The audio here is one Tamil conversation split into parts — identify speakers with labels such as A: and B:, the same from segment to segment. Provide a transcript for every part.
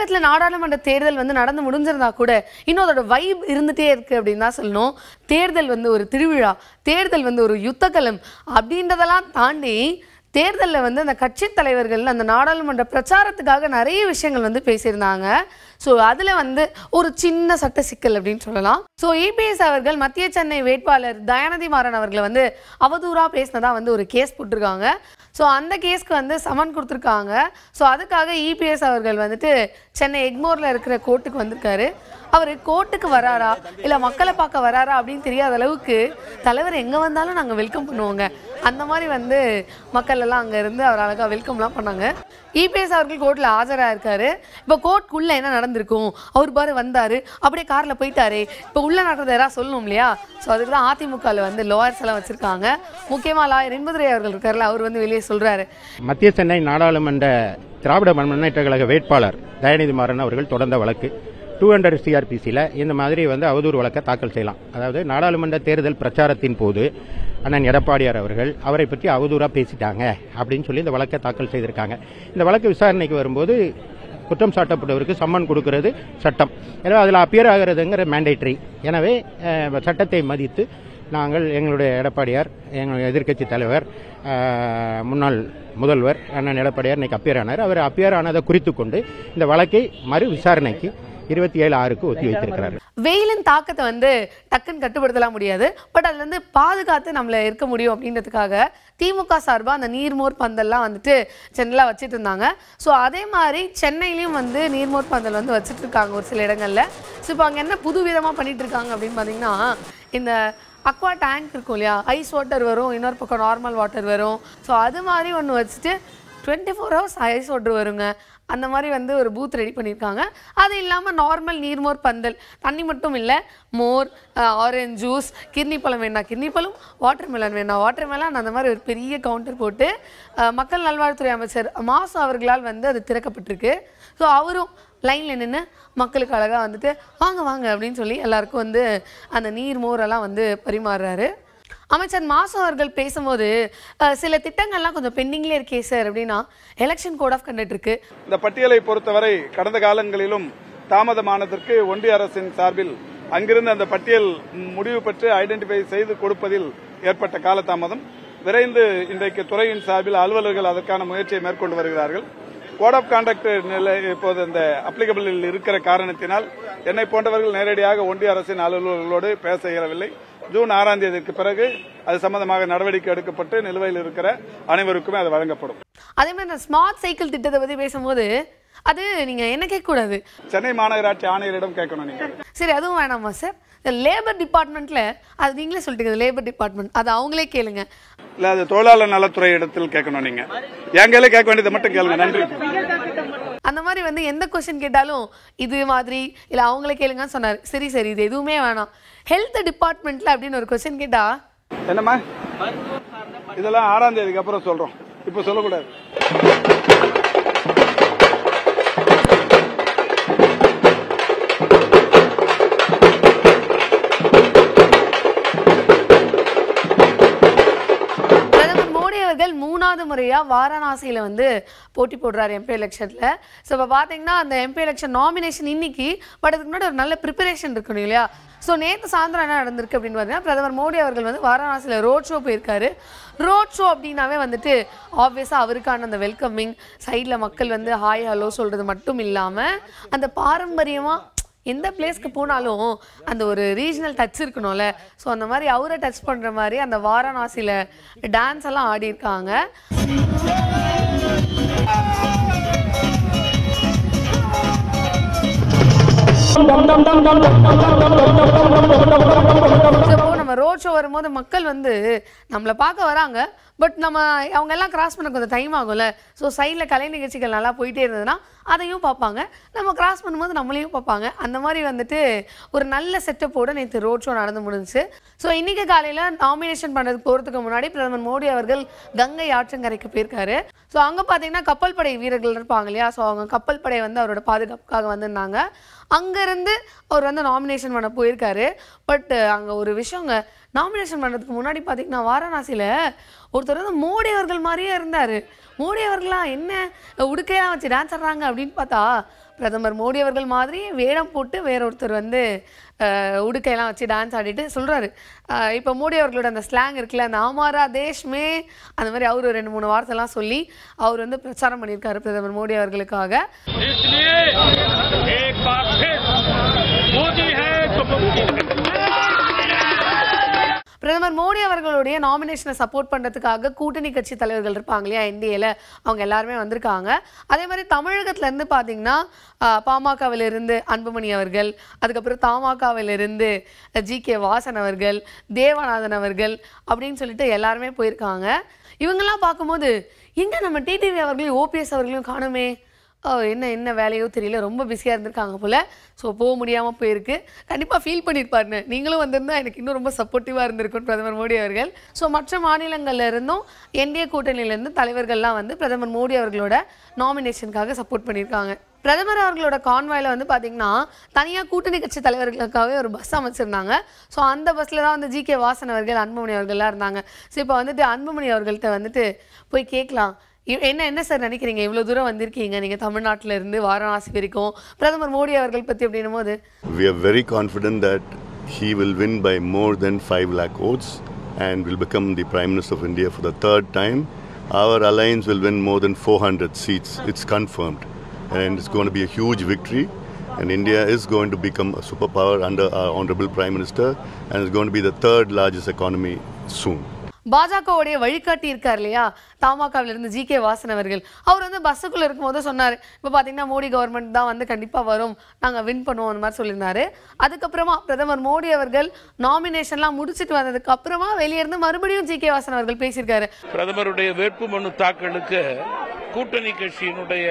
A: தமிழகத்தில் நாடாளுமன்ற தேர்தல் வந்து நடந்து முடிஞ்சிருந்தா கூட இன்னும் அதோட வைப் இருந்துகிட்டே இருக்குது அப்படின்னு தான் சொல்லணும் தேர்தல் வந்து ஒரு திருவிழா தேர்தல் வந்து ஒரு யுத்தகலம் அப்படின்றதெல்லாம் தாண்டி தேர்தலில் வந்து அந்த கட்சி தலைவர்கள் அந்த நாடாளுமன்ற பிரச்சாரத்துக்காக நிறைய விஷயங்கள் வந்து பேசியிருந்தாங்க ஸோ அதில் வந்து ஒரு சின்ன சட்ட சிக்கல் அப்படின்னு சொல்லலாம் ஸோ இபிஎஸ் அவர்கள் மத்திய சென்னை வேட்பாளர் தயாநிதி மாறன் அவர்களை வந்து அவதூறாக பேசினதா வந்து ஒரு கேஸ் போட்டிருக்காங்க ஸோ அந்த கேஸ்க்கு வந்து சமன் கொடுத்துருக்காங்க ஸோ அதுக்காக இபிஎஸ் அவர்கள் வந்துட்டு சென்னை எக்மோரில் இருக்கிற கோர்ட்டுக்கு வந்திருக்காரு அவர் கோர்ட்டுக்கு வராரா இல்லை மக்களை பார்க்க வராரா அப்படின்னு தெரியாத அளவுக்கு தலைவர் எங்கே வந்தாலும் நாங்கள் வெல்கம் பண்ணுவோங்க அந்த மாதிரி வந்து மக்கள் எல்லாம் அங்கே இருந்து அவர் அழகாக வெல்கம்லாம் பண்ணாங்க இபிஎஸ் அவர்கள் கோர்ட்டில் ஆஜராக இருக்காரு இப்போ கோர்ட்குள்ளே என்ன நடந்திருக்கும் அவர் பாரு வந்தார் அப்படியே காரில் போயிட்டாரு இப்போ உள்ளே நடந்தது யாராவது சொல்லணும் இல்லையா ஸோ அதுக்கு தான் அதிமுகவில் வந்து லாயர்ஸ் எல்லாம் வச்சுருக்காங்க முக்கியமாக லாயர் இன்பதுரை அவர்கள் இருக்கார்ல அவர் வந்து வெளியே சொல்கிறாரு
B: மத்திய சென்னை நாடாளுமன்ற திராவிட முன்னேற்ற கழக வேட்பாளர் தயாநிதி மாறன் அவர்கள் தொடர்ந்த வழக்கு டூ ஹண்ட்ரட் சிஆர்பிசியில் இந்த மாதிரி வந்து அவதூறு வழக்கை தாக்கல் செய்யலாம் அதாவது நாடாளுமன்ற தேர்தல் பிரச்சாரத்தின் போது அண்ணன் எடப்பாடியார் அவர்கள் அவரை பற்றி அவதூறாக பேசிட்டாங்க அப்படின்னு சொல்லி இந்த வழக்கை தாக்கல் செய்திருக்காங்க இந்த வழக்கு விசாரணைக்கு வரும்போது குற்றம் சாட்டப்பட்டவருக்கு சம்மன் கொடுக்கிறது சட்டம் எனவே அதில் அப்பியர் ஆகிறதுங்கிற மேண்டேட்ரி எனவே அஹ், சட்டத்தை மதித்து நாங்கள் எங்களுடைய எடப்பாடியார் எங்களுடைய எதிர்க்கட்சி தலைவர் அஹ், முன்னாள் முதல்வர் அண்ணன் எடப்பாடியார் இன்னைக்கு அப்பியர் ஆனார் அவர் அப்பியர் ஆனதை குறித்து கொண்டு இந்த வழக்கை மறு விசாரணைக்கு இருபத்தி ஏழு ஆறுக்கு ஒத்தி வைத்திருக்கிறார்
A: வெயிலின் தாக்கத்தை வந்து டக்குன்னு கட்டுப்படுத்தலாம் முடியாது பட் அதுல இருந்து பாதுகாத்து நம்மள இருக்க முடியும் அப்படின்றதுக்காக திமுக சார்பாக அந்த நீர்மோர் பந்தல்லாம் வந்துட்டு சென்னையில் வச்சுட்டு இருந்தாங்க ஸோ அதே மாதிரி சென்னையிலையும் வந்து நீர்மோர் பந்தல் வந்து வச்சுட்டு இருக்காங்க ஒரு சில இடங்கள்ல ஸோ இப்போ அங்கே என்ன புது விதமாக பண்ணிட்டு இருக்காங்க அப்படின்னு பார்த்தீங்கன்னா இந்த அக்வா டேங்க் இருக்கும் இல்லையா ஐஸ் வாட்டர் வரும் இன்னொரு பக்கம் நார்மல் வாட்டர் வரும் ஸோ அது மாதிரி ஒன்று வச்சுட்டு twenty four hours ice water வருங்க அந்த மாதிரி வந்து ஒரு பூத் ரெடி பண்ணியிருக்காங்க அது இல்லாமல் நார்மல் நீர்மோர் பந்தல் தண்ணி மட்டும் இல்லை மோர் ஆரஞ்சு ஜூஸ் கிர்னி பழம் வேணா கிர்னி பழம் வாட்டர் மெலன் வேணா வாட்டர் மெலன் அந்த மாதிரி ஒரு பெரிய கவுண்டர் போட்டு அஹ், மக்கள் நல்வாழ்வுத்துறை அமைச்சர் மாசு அவர்களால் வந்து அது திறக்கப்பட்டிருக்கு ஸோ அவரும் லைனில் நின்று மக்களுக்கு அழகாக வந்துட்டு வாங்க வாங்க அப்படின்னு சொல்லி எல்லாருக்கும் வந்து அந்த நீர் மோரெல்லாம் வந்து பரிமாறுறாரு அமைச்சர் மாசு அவர்கள் பேசும்போது அஹ், சில திட்டங்கள்லாம் கொஞ்சம் பெண்டிங்லேயே இருக்கே சார் அப்படின்னா எலெக்ஷன் கோட் ஆஃப் கண்டக்ட் இருக்கு
C: இந்த பட்டியலை பொறுத்தவரை கடந்த காலங்களிலும் தாமதமானதற்கு ஒன்றிய அரசின் சார்பில் அங்கிருந்து அந்த பட்டியல் முடிவு பெற்று ஐடென்டிஃபை செய்து கொடுப்பதில் ஏற்பட்ட காலதாமதம் விரைந்து இன்றைக்கு துறையின் சார்பில் அலுவலர்கள் அதற்கான முயற்சியை மேற்கொண்டு வருகிறார்கள் கோட் ஆஃப் கான்டக்ட் நிலை இப்போது இந்த அப்ளிகபிளில் இருக்கிற காரணத்தினால் என்னை போன்றவர்கள் நேரடியாக ஒன்றிய அரசின் அலுவலர்களோடு பேச இயலவில்லை ஜூன் ஆறாம் தேதிக்கு பிறகு அது சம்பந்தமாக நடவடிக்கை எடுக்கப்பட்டு நிலுவையில் இருக்கிற அனைவருக்குமே அது வழங்கப்படும்
A: அதே மாதிரி இந்த ஸ்மார்ட் சைக்கிள் திட்டத்தை பற்றி பேசும்போது அது நீங்கள் என்ன கேட்கக்கூடாது
C: சென்னை மாநகராட்சி ஆணையரிடம் கேட்கணும் நீங்க
A: சரி அதுவும் வேணாமா சார் இந்த லேபர் டிபார்ட்மெண்ட்டில் அது நீங்களே சொல்லிட்டீங்க லேபர் டிபார்ட்மெண்ட் அது அவங்களே கேளுங்க
C: இல்ல அது தொழிலாளர் நலத்துறை இடத்தில் கேட்கணும் நீங்க என் கையில கேட்க வேண்டியதை மட்டும் கேளுங்க நன்றி
A: அந்த மாதிரி வந்து எந்த கொஸ்டின் கேட்டாலும் இது மாதிரி இல்லை அவங்களே கேளுங்கன்னு சொன்னார் சரி சரி இது எதுவுமே வேணாம் ஹெல்த் டிபார்ட்மெண்ட்டில் அப்படின்னு ஒரு கொஸ்டின் கேட்டா
C: என்னம்மா இதெல்லாம் ஆறாம் தேதிக்கு அப்புறம் சொல்றோம் இப்ப சொல்லக்கூடாது
A: பிரதமர் மோடி அவர்கள் மூணாவது முறையா வாரணாசியில வந்து போட்டி போடுறாரு எம்பி எலெக்ஷன்ல ஸோ இப்போ பார்த்தீங்கன்னா அந்த எம்பி எலெக்ஷன் நாமினேஷன் இன்னைக்கு பட் அதுக்கு முன்னாடி ஒரு நல்ல ப்ரிப்பரேஷன் இருக்கணும் இல்லையா ஸோ நேற்று சாயந்தரம் என்ன நடந்திருக்கு அப்படின்னு பார்த்தீங்கன்னா பிரதமர் மோடி அவர்கள் வந்து வாரணாசியில் ரோட் ஷோ போயிருக்காரு ரோட் ஷோ அப்படின்னாவே வந்துட்டு ஆப்வியஸாக அவருக்கான அந்த வெல்கமிங் சைடில் மக்கள் வந்து ஹாய் ஹலோ சொல்கிறது மட்டும் இல்லாமல் அந்த பாரம்பரியமாக எந்த பிளேஸ்க்கு போனாலும் அந்த ஒரு ரீஜனல் டச் இருக்கணும்ல ஸோ அந்த மாதிரி அவரை டச் பண்ணுற மாதிரி அந்த வாரணாசியில் டான்ஸ் எல்லாம் ஆடியிருக்காங்க So, இப்போ நம்ம ரோட் ஷோ வரும்போது மக்கள் வந்து நம்மளை பார்க்க வராங்க பட் நம்ம அவங்க எல்லாம் கிராஸ் பண்ண கொஞ்சம் டைம் ஆகும்ல ஸோ சைடில் கலை நிகழ்ச்சிகள் நல்லா போயிட்டே இருந்ததுன்னா அதையும் பார்ப்பாங்க நம்ம கிராஸ் பண்ணும்போது நம்மளையும் பார்ப்பாங்க அந்த மாதிரி வந்துட்டு ஒரு நல்ல செட்டப்போட நேற்று ரோட் ஷோ நடந்து முடிஞ்சுச்சு ஸோ இன்னைக்கு காலையில் நாமினேஷன் பண்ணுறதுக்கு போகிறதுக்கு முன்னாடி பிரதமர் மோடி அவர்கள் கங்கை ஆற்றங்கரைக்கு போயிருக்காரு ஸோ அங்கே பார்த்தீங்கன்னா கப்பல் படை வீரர்கள் இருப்பாங்க இல்லையா ஸோ அவங்க கப்பல் படை வந்து அவரோட பாதுகாப்புக்காக வந்திருந்தாங்க அங்கேருந்து அவர் வந்து நாமினேஷன் பண்ண போயிருக்காரு பட் அங்கே ஒரு விஷயங்க நாமினேஷன் பண்ணுறதுக்கு முன்னாடி பார்த்தீங்கன்னா வாரணாசியில் ஒருத்தர் வந்து மோடி அவர்கள் மாதிரியே இருந்தார் மோடி அவர்களா என்ன உடுக்கையெல்லாம் வச்சு டான்ஸ் ஆடுறாங்க அப்படின்னு பார்த்தா பிரதமர் மோடி அவர்கள் மாதிரி வேடம் போட்டு வேற ஒருத்தர் வந்து அஹ், உடுக்கையெல்லாம் வச்சு டான்ஸ் ஆடிட்டு சொல்கிறாரு இப்போ மோடி அவர்களோட அந்த ஸ்லாங் இருக்குல்ல அந்த ஆமாரா தேஷ்மே அந்த மாதிரி அவர் ஒரு ரெண்டு மூணு வார்த்தைலாம் சொல்லி அவர் வந்து பிரச்சாரம் பண்ணியிருக்காரு பிரதமர் மோடி அவர்களுக்காக
D: इसलिए एक बार फिर मोदी है तो मुमकिन है
A: பிரதமர் மோடி அவர்களுடைய நாமினேஷனை சப்போர்ட் பண்ணுறதுக்காக கூட்டணி கட்சி தலைவர்கள் இருப்பாங்க இல்லையா என்டிஏல அவங்க எல்லாருமே வந்திருக்காங்க அதே மாதிரி தமிழகத்துல இருந்து பார்த்தீங்கன்னா பாமகவிலிருந்து அன்புமணி அவர்கள் அதுக்கப்புறம் தமாகவிலிருந்து ஜி கே வாசன் அவர்கள் தேவநாதன் அவர்கள் அப்படின்னு சொல்லிட்டு எல்லாருமே போயிருக்காங்க இவங்கெல்லாம் பார்க்கும்போது எங்க நம்ம டிடிவி அவர்களையும் ஓபிஎஸ் அவர்களையும் காணுமே ஓ, என்ன என்ன வேலையோ தெரியல ரொம்ப பிஸியாக இருந்திருக்காங்க போல் ஸோ போக முடியாமல் போயிருக்கு கண்டிப்பாக ஃபீல் பண்ணியிருப்பாருன்னு நீங்களும் வந்திருந்தா எனக்கு இன்னும் ரொம்ப சப்போர்ட்டிவாக இருந்திருக்கும் பிரதமர் மோடி அவர்கள் ஸோ மற்ற மாநிலங்கள்ல இருந்தும் என்டிஏ கூட்டணியிலேருந்து தலைவர்கள்லாம் வந்து பிரதமர் மோடி அவர்களோட நாமினேஷனுக்காக சப்போர்ட் பண்ணியிருக்காங்க பிரதமர் அவர்களோட கான்வாயில் வந்து பார்த்தீங்கன்னா தனியாக கூட்டணி கட்சி தலைவர்களுக்காகவே ஒரு பஸ் அமைச்சிருந்தாங்க ஸோ அந்த பஸ்ஸில் தான் வந்து ஜி கே வாசன் அவர்கள் அன்புமணி அவர்கள்லாம் இருந்தாங்க ஸோ இப்போ வந்துட்டு அன்புமணி அவர்கள்ட்ட வந்துட்டு போய் கேட்கலாம் இ- என்ன என்ன சார் நினைக்கிறீங்க இவ்வளோ தூரம் வந்திருக்கீங்க நீங்கள் தமிழ்நாட்டில் இருந்து வாரணாசி வரைக்கும் பிரதமர் மோடி அவர்கள் பற்றி அப்படின்னும் போது
E: We are very confident that he will win by more than 5 lakh votes and will become the Prime Minister of India for the third time. Our alliance will win more than 400 seats. It's confirmed. And it's going to be a huge victory. And India is going to become a superpower under our Honorable Prime Minister and it's going to be the third largest economy soon.
A: பாஜகவுடைய வழிகாட்டி இருக்கார் இல்லையா தமாகவில் இருந்து ஜி கே வாசன் அவர்கள் அவர் வந்து பஸ்ஸுக்குள்ள இருக்கும்போது சொன்னார் இப்போ பார்த்தீங்கன்னா மோடி கவர்மெண்ட் தான் வந்து கண்டிப்பாக வரும் நாங்கள் வின் பண்ணுவோம் அந்த மாதிரி சொல்லியிருந்தாரு அதுக்கப்புறமா பிரதமர் மோடி அவர்கள் நாமினேஷன்லாம் முடிச்சிட்டு வந்ததுக்கு அப்புறமா வெளியே இருந்து மறுபடியும் ஜி கே வாசன் அவர்கள் பேசியிருக்காரு
D: பிரதமருடைய வேட்புமனு தாக்கலுக்கு கூட்டணி கட்சியினுடைய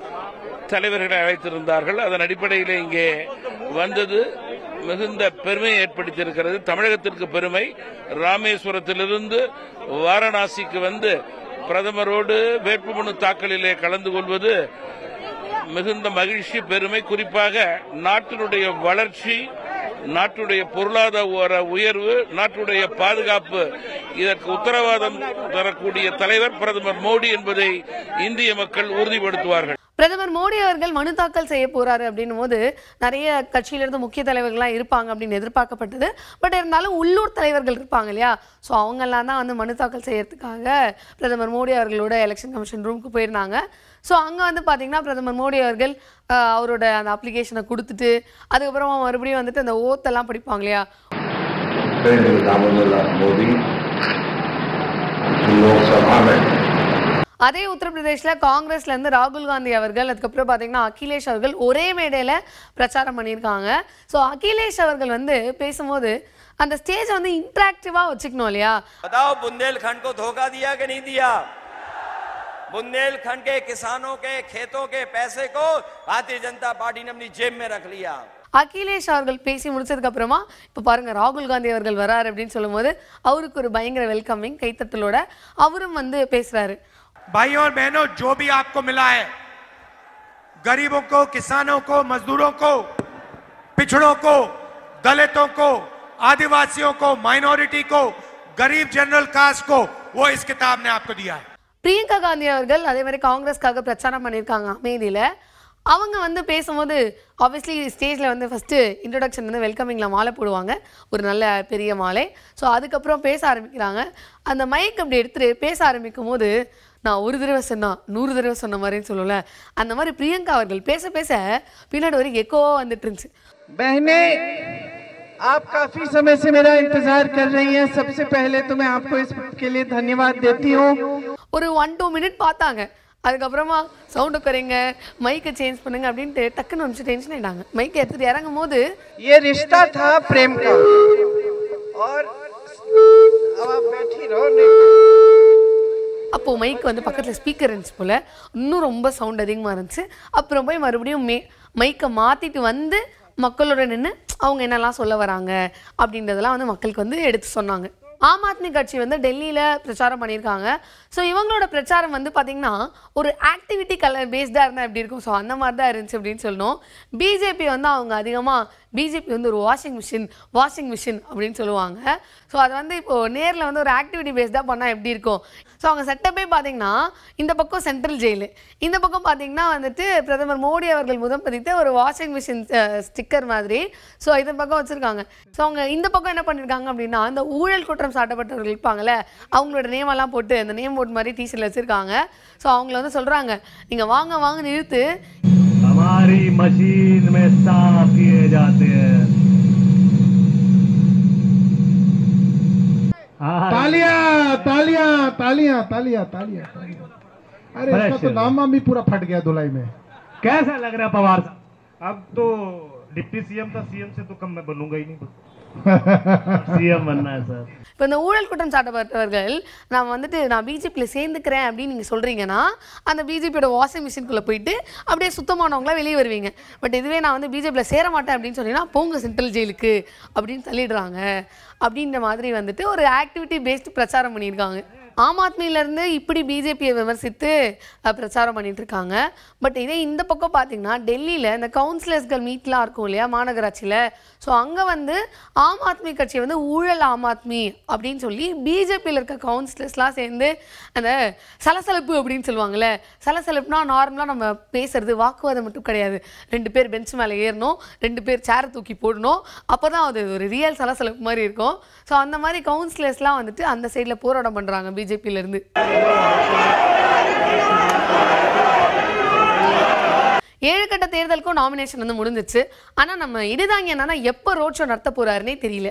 D: தலைவர்களை அழைத்திருந்தார்கள் அதன் அடிப்படையில் இங்கே வந்தது மிகுந்த பெருமையை ஏற்படுத்தியிருக்கிறது தமிழகத்திற்கு பெருமை ராமேஸ்வரத்திலிருந்து வாரணாசிக்கு வந்து பிரதமரோடு வேட்புமனு தாக்கலிலே கலந்து கொள்வது மிகுந்த மகிழ்ச்சி பெருமை குறிப்பாக நாட்டினுடைய வளர்ச்சி நாட்டுடைய பொருளாதார உயர்வு நாட்டுடைய பாதுகாப்பு இதற்கு உத்தரவாதம் தரக்கூடிய தலைவர் பிரதமர் மோடி என்பதை இந்திய மக்கள் உறுதிப்படுத்துவார்கள்
A: பிரதமர் மோடி அவர்கள் மனு தாக்கல் செய்ய போறாரு அப்படின்னும் போது நிறைய கட்சியிலிருந்து முக்கிய தலைவர்கள்லாம் இருப்பாங்க அப்படின்னு எதிர்பார்க்கப்பட்டது பட் இருந்தாலும் உள்ளூர் தலைவர்கள் இருப்பாங்க இல்லையா ஸோ அவங்கெல்லாம் தான் வந்து மனு தாக்கல் செய்யறதுக்காக பிரதமர் மோடி அவர்களோட எலெக்ஷன் கமிஷன் ரூமுக்கு போயிருந்தாங்க ஸோ அங்கே வந்து பார்த்தீங்கன்னா பிரதமர் மோடி அவர்கள் ஆஹ், அவரோட அந்த அப்ளிகேஷனை கொடுத்துட்டு அதுக்கப்புறமா மறுபடியும் வந்துட்டு அந்த ஓத்தெல்லாம் படிப்பாங்க இல்லையா
F: नरेंद्र दामोदर मोदी लोकसभा में
A: அதே உத்தரப்பிரதேசில் காங்கிரஸ்ல இருந்து ராகுல் காந்தி அவர்கள் அதுக்கப்புறம் பார்த்தீங்கன்னா அகிலேஷ் அவர்கள் ஒரே மேடையில் பிரச்சாரம் பண்ணியிருக்காங்க ஸோ அகிலேஷ் அவர்கள் வந்து பேசும்போது அந்த ஸ்டேஜை வந்து இன்ட்ராக்டிவாக வச்சுக்கணும் இல்லையா
G: बताओ बुंदेलखंड को धोखा दिया कि नहीं दिया बुंदेलखंड के किसानों के खेतों के पैसे को भारतीय जनता पार्टी ने अपनी जेब में रख लिया
A: அகிலேஷ் அவர்கள் பேசி முடிச்சதுக்கு அப்புறமா இப்போ பாருங்க ராகுல் காந்தி அவர்கள் வராரு அப்படின்னு சொல்லும்போது அவருக்கு ஒரு பயங்கர வெல்கமிங் கைத்தட்டலோட அவரும் வந்து பேசுறாரு
H: भाइयों और बहनों जो भी आपको मिला है गरीबों को किसानों को मजदूरों को पिछड़ों को दलितों को आदिवासियों को माइनॉरिटी को गरीब जनरल कास्ट को वो इस किताब ने आपको दिया है
A: பிரியங்கா காந்தி அவர்கள் அதே மாதிரி காங்கிரஸ்க்காக பிரச்சாரம் பண்ணியிருக்காங்க அமேதியில் அவங்க வந்து பேசும்போது ஆப்வியஸ்லி ஸ்டேஜில் வந்து ஃபஸ்ட்டு இன்ட்ரடக்ஷன் வந்து வெல்கமிங்கில் மாலை போடுவாங்க ஒரு நல்ல பெரிய மாலை ஸோ அதுக்கப்புறம் பேச ஆரம்பிக்கிறாங்க அந்த மைக் அப்படி எடுத்துட்டு பேச ஆரம்பிக்கும் போது நான் ஒரு தடவை சொன்னா நூறு தடவை சொன்ன மாதிரின்னு சொல்லல அந்த மாதிரி பிரியங்கா அவர்கள் பேச பேச பின்னாடி ஒரு எக்கோவாக வந்துட்டு இருந்துச்சு
I: बहनें आप काफी समय से मेरा इंतजार कर रही हैं सबसे पहले तो मैं आपको इसके लिए धन्यवाद देती हूँ
A: ஒரு ஒன் டூ மினிட் பார்த்தாங்க அதுக்கப்புறமா சவுண்டு குறைங்க மைக்கை சேஞ்ச் பண்ணுங்க அப்படின்ட்டு டக்குன்னு வந்து டென்ஷன் ஆயிட்டாங்க மைக்கை எடுத்துட்டு இறங்கும் போது
I: ये रिश्ता था प्रेम का और अब आप बैठी रहो नहीं
A: அப்போ மைக் வந்து பக்கத்தில் ஸ்பீக்கர் இருந்துச்சு போல இன்னும் ரொம்ப சவுண்ட் அதிகமாக இருந்துச்சு அப்புறம் போய் மறுபடியும் மே மைக்கை மாற்றிட்டு வந்து மக்களோட நின்று அவங்க என்னெல்லாம் சொல்ல வராங்க அப்படின்றதெல்லாம் வந்து மக்களுக்கு வந்து எடுத்து சொன்னாங்க ஆம் ஆத்மி கட்சி வந்து டெல்லியில் பிரச்சாரம் பண்ணியிருக்காங்க ஸோ இவங்களோட பிரச்சாரம் வந்து பார்த்திங்கன்னா ஒரு ஆக்டிவிட்டி கலர் பேஸ்டாக இருந்தால் எப்படி இருக்கும் ஸோ அந்த மாதிரி தான் இருந்துச்சு அப்படின்னு சொல்லணும் பிஜேபி வந்து அவங்க அதிகமாக பிஜேபி வந்து ஒரு வாஷிங் மிஷின் வாஷிங் மிஷின் அப்படின்னு சொல்லுவாங்க ஸோ அது வந்து இப்போது நேரில் வந்து ஒரு ஆக்டிவிட்டி பேஸ்டாக பண்ணால் எப்படி இருக்கும் ஸோ அவங்க செட்டப்பே பார்த்தீங்கன்னா இந்த பக்கம் சென்ட்ரல் ஜெயிலு இந்த பக்கம் பார்த்தீங்கன்னா வந்துட்டு பிரதமர் மோடி அவர்கள் முதல் பதித்த ஒரு வாஷிங் மிஷின் ஸ்டிக்கர் மாதிரி ஸோ இந்த பக்கம் வச்சுருக்காங்க ஸோ அவங்க இந்த பக்கம் என்ன பண்ணியிருக்காங்க அப்படின்னா இந்த ஊழல் குற்றம் சாட்டப்பட்டவர்கள் இருப்பாங்கல்ல அவங்களோட நேம் எல்லாம் போட்டு அந்த நேம் போர்ட் மாதிரி டிஷர்ட்டில் வச்சுருக்காங்க ஸோ அவங்கள வந்து சொல்கிறாங்க நீங்கள் வாங்க வாங்க நிறுத்து
J: हमारी मशीन में साफ किए जाते हैं
K: तालियां तालियां तालियां तालियां तालियां तालियां। अरे इसका तो नाम वाम भी पूरा फट गया धुलाई में
J: कैसा लग रहा है पवार साहब अब तो डिप्टी सीएम था सीएम से तो कम मैं बनूंगा ही नहीं सीएम बनना है सर
A: இப்போ இந்த ஊழல் குற்றம் சாட்டப்பட்டவர்கள் நான் வந்துட்டு நான் பிஜேபியில் சேர்ந்துக்கிறேன் அப்படின்னு நீங்கள் சொல்கிறீங்கன்னா அந்த பிஜேபியோட வாஷிங் மிஷின்குள்ளே போயிட்டு அப்படியே சுத்தமானவங்களா வெளியே வருவீங்க பட் இதுவே நான் வந்து பிஜேபியில் சேர மாட்டேன் அப்படின்னு சொன்னீங்கன்னா போங்க சென்ட்ரல் ஜெயிலுக்கு அப்படின்னு தள்ளிடுறாங்க அப்படின்ற மாதிரி வந்துட்டு ஒரு ஆக்டிவிட்டி பேஸ்டு பிரச்சாரம் பண்ணியிருக்காங்க ஆம் ஆத்மியிலேருந்து இப்படி பிஜேபியை விமர்சித்து அஹ், பிரச்சாரம் பண்ணிட்டு இருக்காங்க பட் இதே இந்த பக்கம் பார்த்தீங்கன்னா டெல்லியில் இந்த கவுன்சிலர்ஸ்கள் மீட்லாம் இருக்கும் இல்லையா மாநகராட்சியில் ஸோ அங்கே வந்து ஆம் ஆத்மி கட்சியை வந்து ஊழல் ஆம் ஆத்மி அப்படின்னு சொல்லி பிஜேபியில் இருக்க கவுன்சிலர்ஸ்லாம் சேர்ந்து அந்த சலசலப்பு அப்படின்னு சொல்லுவாங்கல்ல சலசலப்புனா நார்மலாக நம்ம பேசுறது வாக்குவாதம் மட்டும் கிடையாது ரெண்டு பேர் பெஞ்ச் மேலே ஏறணும் ரெண்டு பேர் சேரை தூக்கி போடணும் அப்போ தான் அது ஒரு ரியல் சலசலப்பு மாதிரி இருக்கும் ஸோ அந்த மாதிரி கவுன்சிலர்ஸ்லாம் வந்துட்டு அந்த சைடில் போராட்டம் பண்ணுறாங்க பிஜேபியிலேருந்து ஏழு கட்ட தேர்தலுக்கும் நாமினேஷன் வந்து முடிஞ்சிச்சு ஆனால் நம்ம இடிதாங்க என்னன்னா எப்போ ரோட் ஷோ நடத்த போறாருன்னே தெரியல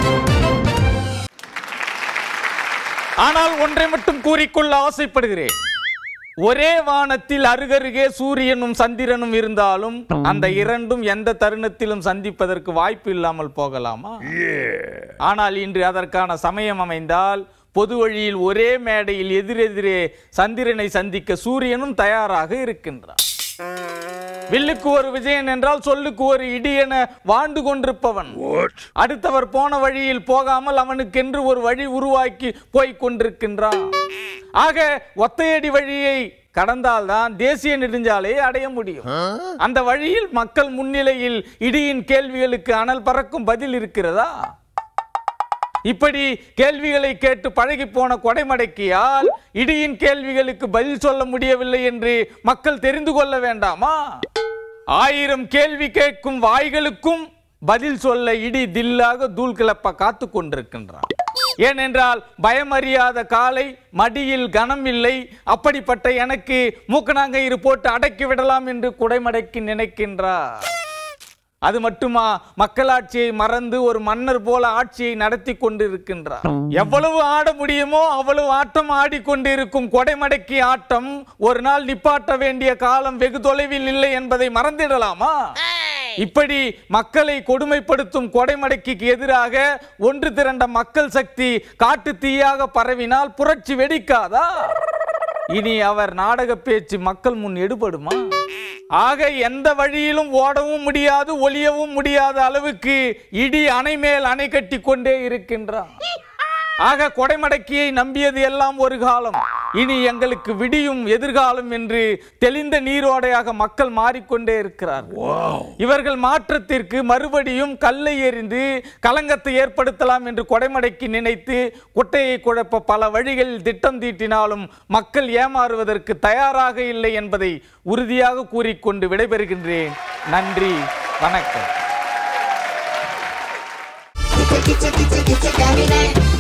L: ஆனால் ஒன்றை மட்டும் கூறிக்கொள்ள ஆசைப்படுகிறேன் ஒரே வானத்தில் அருகருகே சூரியனும் சந்திரனும் இருந்தாலும் அந்த இரண்டும் எந்த தருணத்திலும் சந்திப்பதற்கு வாய்ப்பு இல்லாமல் போகலாமா ஆனால் இன்று அதற்கான சமயம் அமைந்தால் பொது வழியில் ஒரே மேடையில் எதிரெதிரே சந்திரனை சந்திக்க சூரியனும் தயாராக இருக்கின்றார் வில்லுக்கு ஒரு விஜயன் என்றால் சொல்லுக்கு ஒரு இடி என வாழ்ந்து கொண்டிருப்பவன் அடுத்தவர் போன வழியில் போகாமல் அவனுக்கென்று ஒரு வழி உருவாக்கி போய்க் கொண்டிருக்கின்றான் ஆக ஒத்தையடி வழியை கடந்தால்தான் தேசிய நெடுஞ்சாலையை அடைய முடியும் அந்த வழியில் மக்கள் முன்னிலையில் இடியின் கேள்விகளுக்கு அனல் பறக்கும் பதில் இருக்கிறதா இப்படி கேள்விகளை கேட்டு பழகி போன கொடைமடக்கியால் இடியின் கேள்விகளுக்கு பதில் சொல்ல முடியவில்லை என்று மக்கள் தெரிந்து கொள்ள வேண்டாமா ஆயிரம் கேள்வி கேட்கும் வாய்களுக்கும் பதில் சொல்ல இடி தில்லாக தூள் கிளப்ப காத்து கொண்டிருக்கின்றான் ஏனென்றால் பயமறியாத காலை மடியில் கனம் இல்லை அப்படிப்பட்ட எனக்கு மூக்கனாங்கயிறு போட்டு அடக்கி விடலாம் என்று குடைமடக்கி நினைக்கின்றார் அது மட்டுமா மக்களாட்சியை மறந்து ஒரு மன்னர் போல ஆட்சியை நடத்தி கொண்டிருக்கின்றார் எவ்வளவு ஆட முடியுமோ அவ்வளவு ஆட்டம் ஆடிக்கொண்டிருக்கும் கொடைமடக்கி ஆட்டம் ஒரு நாள் நிப்பாட்ட வேண்டிய காலம் வெகு தொலைவில் இல்லை என்பதை மறந்திடலாமா இப்படி மக்களை கொடுமைப்படுத்தும் கொடைமடக்கிக்கு எதிராக ஒன்று திரண்ட மக்கள் சக்தி காட்டு தீயாக பரவினால் புரட்சி வெடிக்காதா இனி அவர் நாடக பேச்சு மக்கள் முன் எடுபடுமா ஆக எந்த வழியிலும் ஓடவும் முடியாது ஒளியவும் முடியாத அளவுக்கு இடி அணை மேல் அணை கட்டி கொண்டே இருக்கின்றான் ஆக கொடைமடக்கியை நம்பியது எல்லாம் ஒரு காலம் இனி எங்களுக்கு விடியும் எதிர்காலம் என்று தெளிந்த நீரோடையாக மக்கள் மாறிக்கொண்டே இருக்கிறார்கள் இவர்கள் மாற்றத்திற்கு மறுபடியும் கல்லை எறிந்து கலங்கத்தை ஏற்படுத்தலாம் என்று கொடைமடக்கி நினைத்து குட்டையை குழப்ப பல வழிகளில் திட்டம் தீட்டினாலும் மக்கள் ஏமாறுவதற்கு தயாராக இல்லை என்பதை உறுதியாக கூறிக்கொண்டு விடைபெறுகின்றேன் நன்றி வணக்கம்
M: Kitty, kitty, kitty, kitty, kitty,